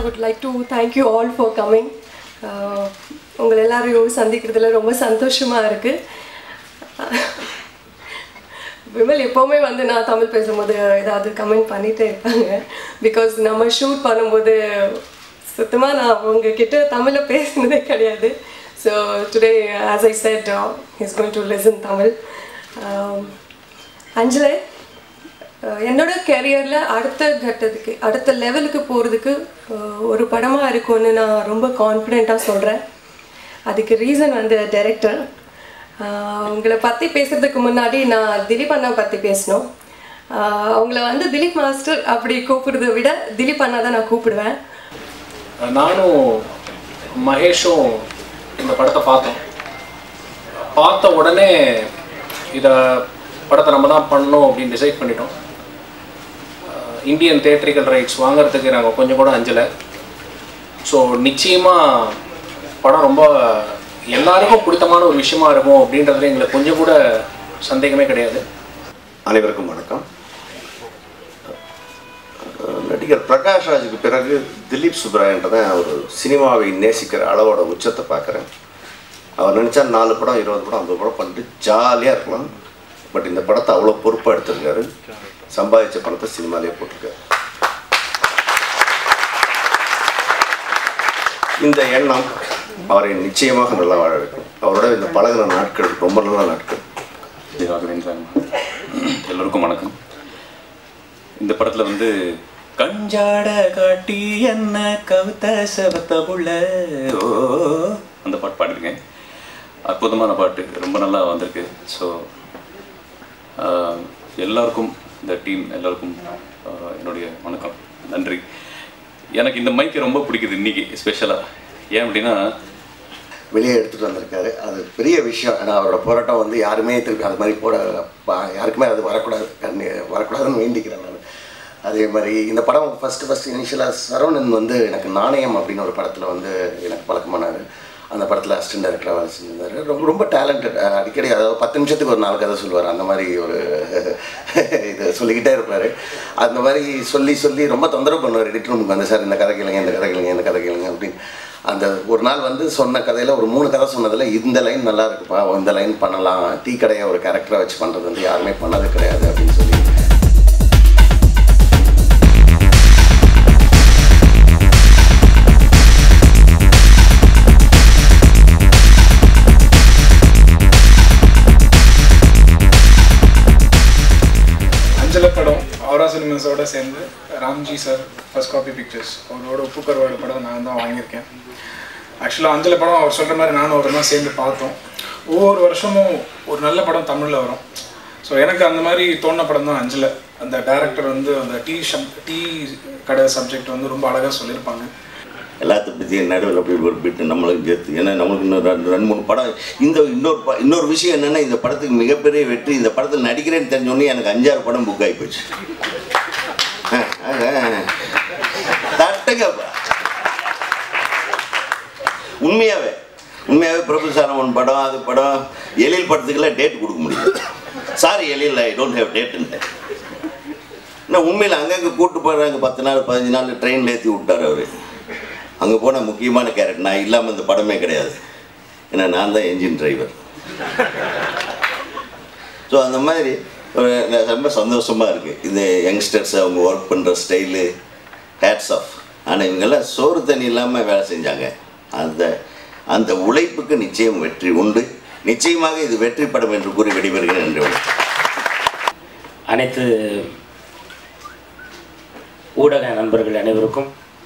I would like to thank you all for coming உங்களை எல்லாரையும் சந்திக்கிறதுல ரொம்ப சந்தோஷமாக இருக்குது விமல் எப்போவுமே வந்து நான் தமிழ் பேசும்போது ஏதாவது கமெண்ட் பண்ணிகிட்டே இருப்பாங்க பிகாஸ் நம்ம ஷூட் பண்ணும்போது சுத்தமாக நான் உங்ககிட்ட தமிழில் பேசினதே கிடையாது so today as I said is going to listen Tamil Anjalai ah என்னோட கெரியரில் அடுத்த கட்டத்துக்கு அடுத்த லெவலுக்கு போகிறதுக்கு ஒரு படமாக இருக்கும்னு நான் ரொம்ப கான்ஃபிடெண்ட்டாக சொல்கிறேன் அதுக்கு ரீசன் வந்து டைரக்டர் உங்களை பற்றி பேசுகிறதுக்கு முன்னாடி நான் திலீப் அண்ணா பற்றி பேசணும் ஆஹ் அவங்கள வந்து திலீப் மாஸ்டர் அப்படி கூப்பிடுறத விட திலீப் அண்ணா தான் நான் கூப்பிடுவேன் நானும் மகேஷும் இந்த படத்தை பார்த்தோம் பார்த்த உடனே இதை படத்தை நம்ம தான் பண்ணணும் அப்படின்னு டிசைட் பண்ணிட்டோம் அஹ் இந்தியன் தேட்ரிக்கல் ரைட்ஸ் வாங்குறதுக்கு நாங்கள் கொஞ்சம் கூட அஞ்சலை ஸோ நிச்சயமாக படம் ரொம்ப எல்லாருக்கும் பிடித்தமான ஒரு விஷயமா இருக்கும் அப்படின்றதுல எங்களுக்கு கொஞ்சம் கூட சந்தேகமே கிடையாது அனைவருக்கும் வணக்கம் அஹ் நடிகர் பிரகாஷ் ராஜுக்கு பிறகு திலீப் சுப்ராயன்ற தான் ஒரு சினிமாவை நேசிக்கிற அளவோட உச்சத்தை பார்க்குறேன் அவர் நினச்சா நாலு படம் இருபது படம் ஐம்பது படம் பண்ணிட்டு ஜாலியாக இருக்கலாம் பட் இந்த படத்தை அவ்வளோ பொறுப்பாக எடுத்திருக்காரு சம்பாதிச்ச பணத்தை சினிமாலேயே போட்டிருக்காரு இந்த எண்ணம் அவரை நிச்சயமாக நல்லா வாழ வைக்கும் அவரோட இந்த பழகின நாட்கள் ரொம்ப நல்ல நாட்கள் ராகவேந்திரன் எல்லோருக்கும் வணக்கம் இந்த படத்தில் வந்து கஞ்சாட காட்டி என்ன கவித செவத்த புள்ள ஓ அந்த பாட்டு பாடிருக்கேன் அற்புதமான பாட்டு ரொம்ப நல்லா வந்திருக்கு ஸோ எல்லாருக்கும் இந்த டீம் எல்லாருக்கும் ஆஹ், என்னுடைய வணக்கம் நன்றி எனக்கு இந்த மைக்கு ரொம்ப பிடிக்குது இன்னைக்கு ஸ்பெஷலாக ஏன் அப்படின்னா வெளியே எடுத்துகிட்டு வந்திருக்காரு அது பெரிய விஷயம் ஏன்னா அவரோட போராட்டம் வந்து யாருமே திருப்பி அது மாதிரி போட பா- யாருக்குமே அது வரக்கூடாது கண்ணு வரக்கூடாதுன்னு வேண்டிக்கிறேன் நான் அதே மாதிரி இந்த படம் ஃபஸ்ட்டு ஃபஸ்ட்டு இனிஷியலாக சரவணன் வந்து எனக்கு நாணயம் அப்படின்னு ஒரு படத்தில் வந்து எனக்கு பழக்கமானார் அந்த படத்தில் அசிஸ்டன்ட் டைரக்டராக வேலை செஞ்சிருந்தாரு ரொம்ப ரொம்ப டேலண்டட் அடிக்கடி அதாவது பத்து நிமிஷத்துக்கு ஒரு நாலு கதை சொல்லுவார் அந்த மாதிரி ஒரு இது சொல்லிக்கிட்டே இருப்பார் அந்த மாதிரி சொல்லி சொல்லி ரொம்ப தொந்தரவு பண்ணுவார் எடிட்டர் ரூமுக்கு வந்து சார் இந்த கதை கேளுங்க இந்த கதை கேளுங்க இந்த கதை கேளுங்க அப்படின்னு அந்த ஒரு நாள் வந்து சொன்ன கதையில் ஒரு மூணு கதை சொன்னதில் இந்த லைன் நல்லா இருக்குப்பா இந்த லைன் பண்ணலாம் டீ கடையை ஒரு கேரக்டராக வச்சு பண்ணுறது வந்து யாருமே பண்ணது கிடையாது அப்படின்னு சொல்லி அஞ்சல படம் ஆரா சினிமாஸோட சேர்ந்து Ramji sir first copy pictures அவரோட உப்பு கருவாடு படம் நான் தான் வாங்கியிருக்கேன் ஆக்சுவலாக அஞ்சல படம் அவர் சொல்கிற மாதிரி நானும் அவர் தான் சேர்ந்து பார்த்தோம் ஒவ்வொரு வருஷமும் ஒரு நல்ல படம் தமிழில் வரும் ஸோ எனக்கு அந்த மாதிரி தோணின படம் தான் அஞ்சல அந்த டேரக்டர் வந்து அந்த டீ ஷப் டீ கடை சப்ஜெக்ட் வந்து ரொம்ப அழகாக சொல்லியிருப்பாங்க எல்லாத்தையும் பற்றி நடுவில் அப்படி ஒரு பிட்டு நம்மளுக்கு சேர்த்து ஏன்னா நம்மளுக்கு இன்னும் ரெண்டு ரெண்டு மூணு படம் இந்த இன்னொரு ப இன்னொரு விஷயம் என்னென்னா இந்த படத்துக்கு மிகப்பெரிய வெற்றி இந்த படத்தில் நடிக்கிறேன்னு தெரிஞ்சோடனே எனக்கு அஞ்சாறு படம் புக் ஆகி போச்சு ஆ, ஆ. தட்டுங்கப்பா உண்மையாகவே உண்மையாகவே பிரபு சாலமன் படம் அது படம் எழில் படத்துக்கெல்லாம் டேட் கொடுக்க முடியல sorry Ezhil I don't have டேட்டுன்னு நான் உண்மையில் அங்கங்கே கூட்டு போடுறாங்க பத்து நாள் பதினஞ்சு நாள் ட்ரெயினில் ஏற்றி விட்டார் அவர் அங்கே போன முக்கியமான கேரக்டர் நான் இல்லாமல் இந்த படமே கிடையாது ஏன்னா நான் தான் என்ஜின் டிரைவர் ஸோ அந்த மாதிரி ஒரு ந- ரொம்ப சந்தோஷமாக இருக்குது இந்த யங்ஸ்டர்ஸ் அவங்க ஒர்க் பண்ணுற ஸ்டைலு ஹேட்ஸ் ஆஃப் ஆனால் இவங்கெல்லாம் சோறு தண்ணி இல்லாமல் வேலை செஞ்சாங்க அந்த அந்த உழைப்புக்கு நிச்சயம் வெற்றி உண்டு நிச்சயமாக இது வெற்றி படம் என்று கூறி விடைபெறுகிறேன் நன்றி வணக்கம். அனைத்து ஊடக நண்பர்கள் அனைவருக்கும்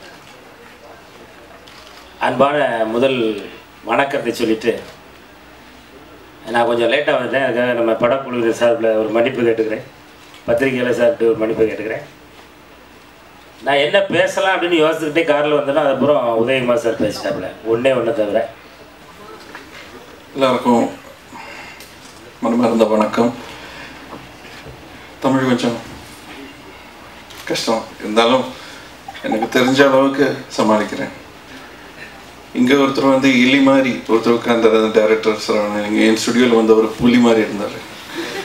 அன்பான முதல் வணக்கத்தை சொல்லிட்டு நான் கொஞ்சம் லேட்டாக வந்துட்டேன் அதுக்காக நம்ம படக்குழு சார்பில் ஒரு மன்னிப்பு கேட்டுக்கிறேன் பத்திரிகையாளர் சார்பிட்டு ஒரு மன்னிப்பு கேட்டுக்கிறேன் நான் என்ன பேசலாம் அப்படின்னு யோசிச்சுக்கிட்டே காரில் வந்தேன்னா அதுக்கப்புறம் உதயகுமார் சார் பேசிட்டாப்புல ஒன்றே ஒன்று தவிர எல்லாருக்கும் மனமார்ந்த வணக்கம் தமிழ் கொஞ்சம் கஷ்டம் இருந்தாலும் எனக்கு தெரிஞ்ச அளவுக்கு சமாளிக்கிறேன் இங்கே ஒருத்தர் வந்து எலி மாதிரி ஒருத்தர் உட்கார்ந்தார் டேரக்டர் சரவணன் என் ஸ்டுடியோவில் வந்து ஒரு புலி மாதிரி இருந்தார்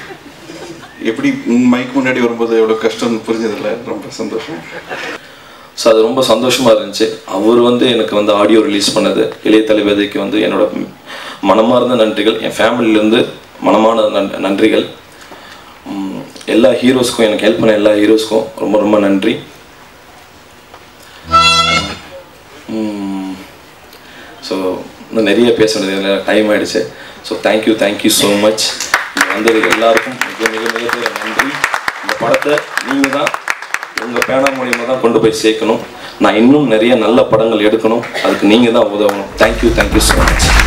எப்படி மைக் முன்னாடி வரும்போது எவ்வளோ கஷ்டம்னு புரிஞ்சதில்ல ரொம்ப சந்தோஷம் ஸோ அது ரொம்ப சந்தோஷமாக இருந்துச்சு அவர் வந்து எனக்கு வந்து ஆடியோ ரிலீஸ் பண்ணது இளைய தளபதிக்கு வந்து என்னோட ம், மனமார்ந்த நன்றிகள் என் ஃபேமிலியிலேருந்து மனமான நன் நன்றிகள் ம், எல்லா ஹீரோஸ்க்கும் எனக்கு ஹெல்ப் பண்ண எல்லா ஹீரோஸ்க்கும் ரொம்ப ரொம்ப நன்றி ஸோ இன்னும் நிறைய பேச வேண்டியது டைம் ஆயிடுச்சு so thank you thank you so much வந்ததுக்கு எல்லாருக்கும் மிக மிக மிக பெரிய நன்றி இந்த படத்தை நீங்கள் தான் உங்கள் பேனா மூலியமாக தான் கொண்டு போய் சேர்க்கணும் நான் இன்னும் நிறைய நல்ல படங்கள் எடுக்கணும் அதுக்கு நீங்கள் தான் உதவணும் தேங்க்யூ தேங்க்யூ ஸோ மச்